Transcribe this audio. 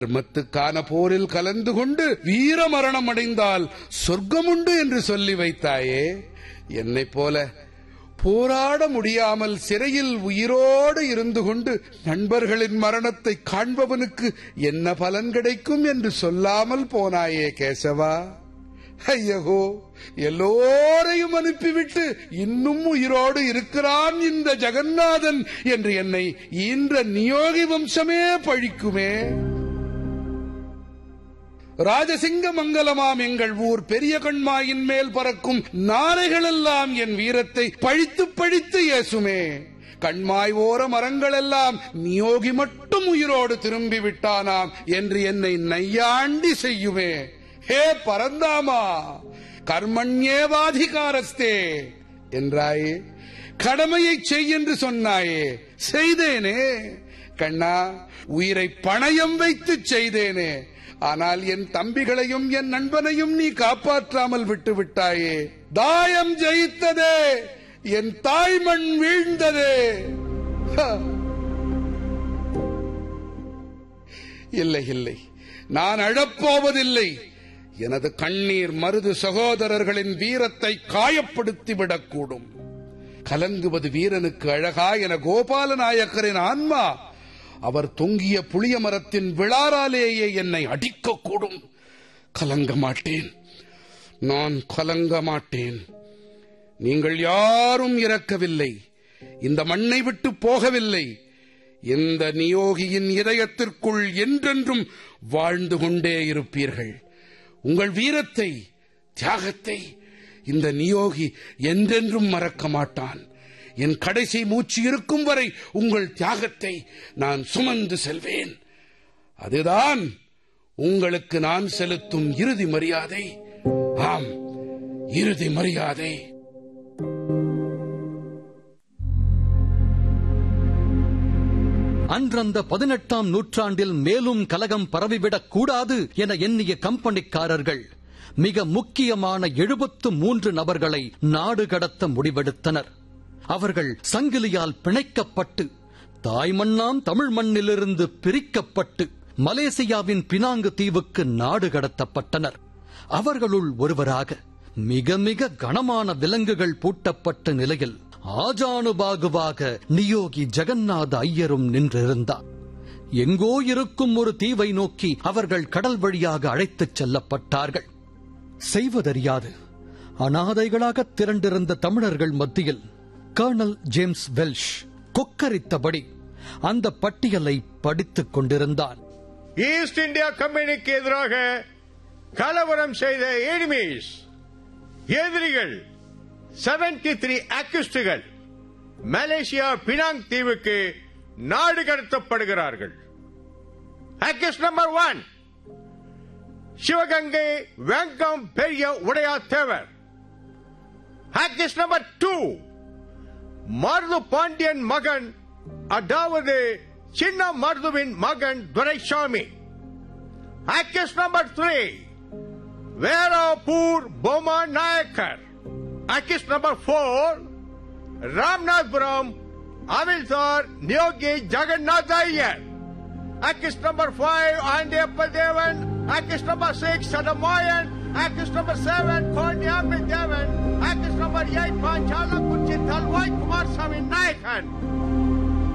தர்மத்துக்கான போரில் கலந்து கொண்டு வீர மரணம் அடைந்தால் சொர்க்கமுண்டு என்று சொல்லி வைத்தாயே என்னைப் போல போராட முடியாமல் சிறையில் உயிரோடு இருந்து கொண்டு நண்பர்களின் மரணத்தை காண்பவனுக்கு என்ன பலன் கிடைக்கும் என்று சொல்லாமல் போனாயே கேசவா ஐயகோ எல்லோரையும் அனுப்பிவிட்டு இன்னும் உயிரோடு இருக்கிறான் இந்த ஜெகநாதன் என்று என்னை ஈன்ற நியோகி வம்சமே பழிக்குமே ராஜசிங்க மங்கலமாம் எங்கள் ஊர் பெரிய கண்மாயின் மேல் பறக்கும் நாரைகளெல்லாம் என் வீரத்தை பழித்து பழித்து ஏசுமே கண்மாய் ஓர மரங்களெல்லாம் நியோகி மட்டும் உயிரோடு திரும்பி விட்டானாம் என்று என்னை நையாண்டி செய்யுமே ஹே பரந்தாமா கர்மண்யேவாதிகாரஸ்தே என்றாயே கடமையை செய் என்று சொன்னாயே செய்தேனே கண்ணா உயிரை பணயம் வைத்து செய்தேனே ஆனால் என் தம்பிகளையும் என் நண்பனையும் நீ காப்பாற்றாமல் விட்டு விட்டாயே தாயம் ஜெயித்ததே என் தாய்மண் வீழ்ந்ததே ஹ! இல்லை இல்லை நான் அழப்போவதில்லை எனது கண்ணீர் மருது சகோதரர்களின் வீரத்தை காயப்படுத்திவிடக்கூடும் கலங்குவது வீரனுக்கு அழகா என கோபால நாயக்கரின் ஆன்மா அவர் தொங்கிய புளிய மரத்தின் விழாராலேயே என்னை அடிக்கக்கூடும் கலங்க மாட்டேன் நான் கலங்க மாட்டேன் நீங்கள் யாரும் இறக்கவில்லை இந்த மண்ணை விட்டு போகவில்லை இந்த நியோகியின் இதயத்திற்குள் என்றென்றும் வாழ்ந்து கொண்டே இருப்பீர்கள் உங்கள் வீரத்தை தியாகத்தை இந்த நியோகி என்றென்றும் மறக்க மாட்டான் என் கடைசி மூச்சு இருக்கும் வரை உங்கள் தியாகத்தை நான் சுமந்து செல்வேன் அதுதான் உங்களுக்கு நான் செலுத்தும் இறுதி மரியாதை ஆம் இறுதி மரியாதை அன்றந்த பதினெட்டாம் நூற்றாண்டில் மேலும் கலகம் பரவிவிடக் கூடாது என எண்ணிய கம்பெனிக்காரர்கள் மிக முக்கியமான எழுபத்து மூன்று நபர்களை நாடு கடத்த முடிவெடுத்தனர் அவர்கள் சங்கிலியால் பிணைக்கப்பட்டு தாய்மண்ணாம் தமிழ் மண்ணிலிருந்து பிரிக்கப்பட்டு மலேசியாவின் பினாங்கு தீவுக்கு நாடு கடத்தப்பட்டனர் அவர்களுள் ஒருவராக மிக மிக கனமான விலங்குகள் பூட்டப்பட்ட நிலையில் ஆஜானுபாகுவாக நியோகி ஜெகநாத ஐயரும் நின்றிருந்தார் எங்கோ இருக்கும் ஒரு தீவை நோக்கி அவர்கள் கடல் வழியாக அழைத்துச் செல்லப்பட்டார்கள் செய்வதறியாது அனாதைகளாக திரண்டிருந்த தமிழர்கள் மத்தியில் கர்னல் ஜேம்ஸ் வெல்ஷ் கொக்கரித்தபடி அந்த பட்டியலை படித்துக் கொண்டிருந்தான் ஈஸ்ட் இந்தியா கம்பெனிக்கு எதிராக கலவரம் செய்த எனிமீஸ் எதிரிகள் 73 த்ரீ அக்யூஸ்டுகள் மலேசியா பினாங் தீவுக்கு நாடு கடத்தப்படுகிறார்கள் accused number one Sivaganga Vengam Periya Udaiya Thevar accused number two Marudhu Pandiyan மகன் அதாவது சின்ன மருதுவின் மகன் Duraisamy accused number three Verappur Bomma Naicker accused number four Ramnathpuram அமில்தார் Neogi Jagannath Iyer accused number five, Andiyappa Devan, accused number six, Sadamayan, accused number seven, Konyami Devan, accused number eight, Panchala Kuchi Talwai Kumar Sami Naikan,